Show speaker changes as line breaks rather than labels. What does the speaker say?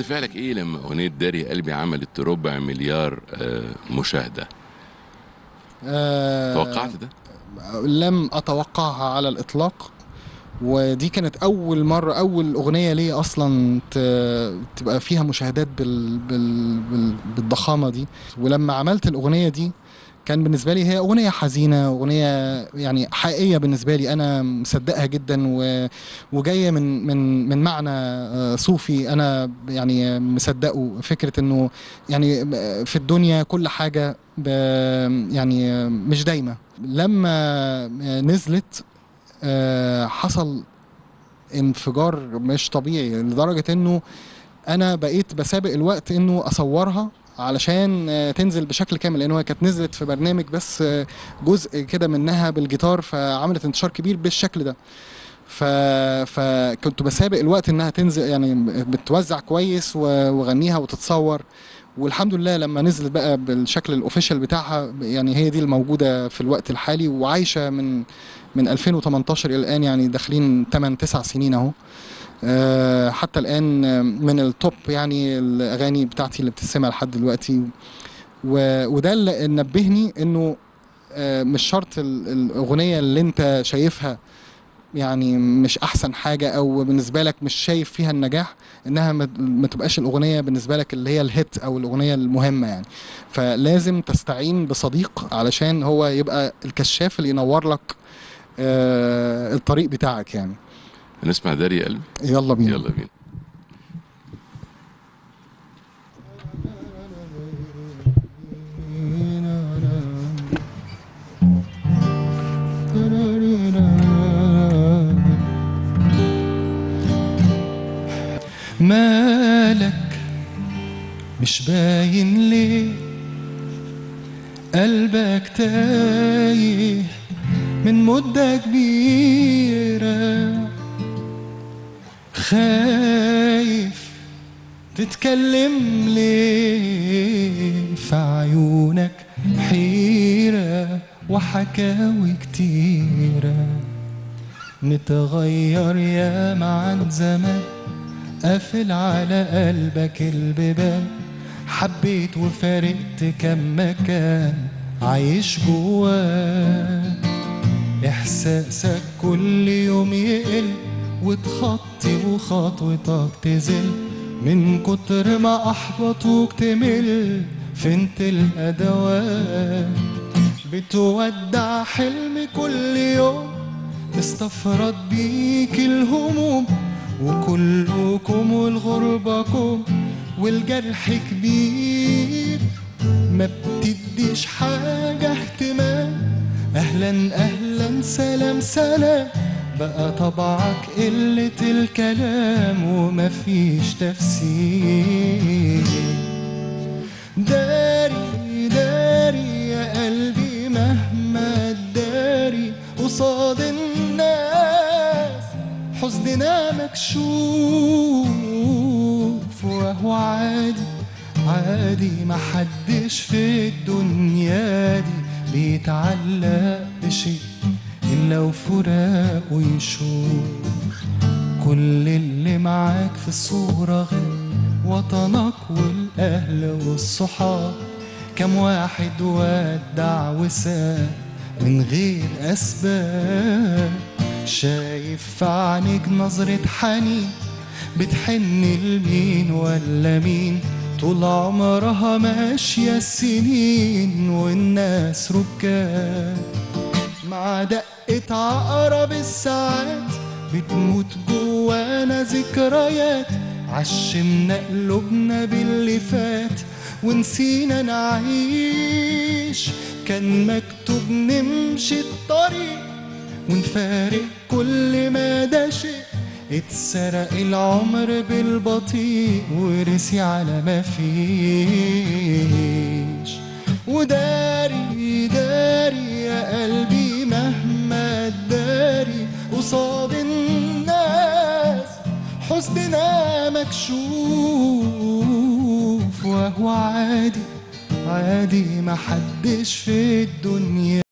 فعلك ايه لما اغنيه داري قلبي عملت ربع مليار آه، مشاهده
آه،
توقعت ده
لم اتوقعها على الاطلاق ودي كانت اول مره اول اغنيه لي اصلا ت- تبقى فيها مشاهدات بال بال بال بالضخامه دي ولما عملت الاغنيه دي كان بالنسبه لي هي اغنيه حزينه اغنيه يعني حقيقيه بالنسبه لي انا مصدقها جدا و- وجايه من من من معنى آه، صوفي انا يعني مصدقه فكره انه يعني في الدنيا كل حاجه ب- يعني مش دايمه لما نزلت آه، حصل انفجار مش طبيعي لدرجه انه انا بقيت بسابق الوقت انه اصورها علشان آه، تنزل بشكل كامل لان هي كانت نزلت في برنامج بس آه، جزء كده منها بالجيتار فعملت انتشار كبير بالشكل ده ف... فكنت بسابق الوقت انها تنزل يعني بتوزع كويس و- وغنيها وتتصور والحمد لله لما نزلت بقى بالشكل الاوفيشال بتاعها يعني هي دي الموجوده في الوقت الحالي وعايشه من من 2018 الى الان يعني داخلين 8 9 سنين اهو آه، حتى الان آه، من التوب يعني الاغاني بتاعتي اللي بتسمع لحد دلوقتي و- وده اللي نبهني انه آه، مش شرط ال- الاغنيه اللي انت شايفها يعني مش احسن حاجه او بالنسبه لك مش شايف فيها النجاح انها ما- ما تبقاش الاغنيه بالنسبه لك اللي هي الهيت او الاغنيه المهمه يعني فلازم تستعين بصديق علشان هو يبقى الكشاف اللي ينور لك آه، الطريق بتاعك يعني
نسمع داري يا قلبي
يلا بينا
يلا بينا
مالك مش باين ليه قلبك تايه من مدة كبيرة خايف تتكلم ليه في عيونك حيرة وحكاوي كتيرة متغير يا عن زمان قافل على قلبك البيبان حبيت وفارقت كم مكان عايش جواك احساسك كل يوم يقل وتخطي وخطوتك تزل من كتر ما احبطوك تمل فنت الادوات بتودع حلم كل يوم تستفرد بيك الهموم وكلكم والغربكم والجرح كبير ما بتديش حاجة اهتمام أهلا أهلا سلام سلام بقى طبعك قلة الكلام ومفيش تفسير داري داري يا قلبي مهما تداري قصاد الناس حزننا مكشوف وهو عادي عادي محدش في الدنيا دي بيتعلق بشيء إلا وفراقه يشوف كل اللي معاك في الصورة غير وطنك والأهل والصحاب كم واحد ودع وساب من غير أسباب شايف في عينيك نظرة حنين بتحن لمين ولا مين طول عمرها ماشية السنين والناس ركاب مع دقة عقرب الساعات بتموت جوانا ذكريات عشمنا قلوبنا باللي فات ونسينا نعيش كان مكتوب نمشي الطريق ونفارق كل ما ده شيء اتسرق العمر بالبطيء ورسي على ما فيش وداري داري يا قلبي مهما تداري قصاد الناس حزننا مكشوف وهو عادي عادي محدش في الدنيا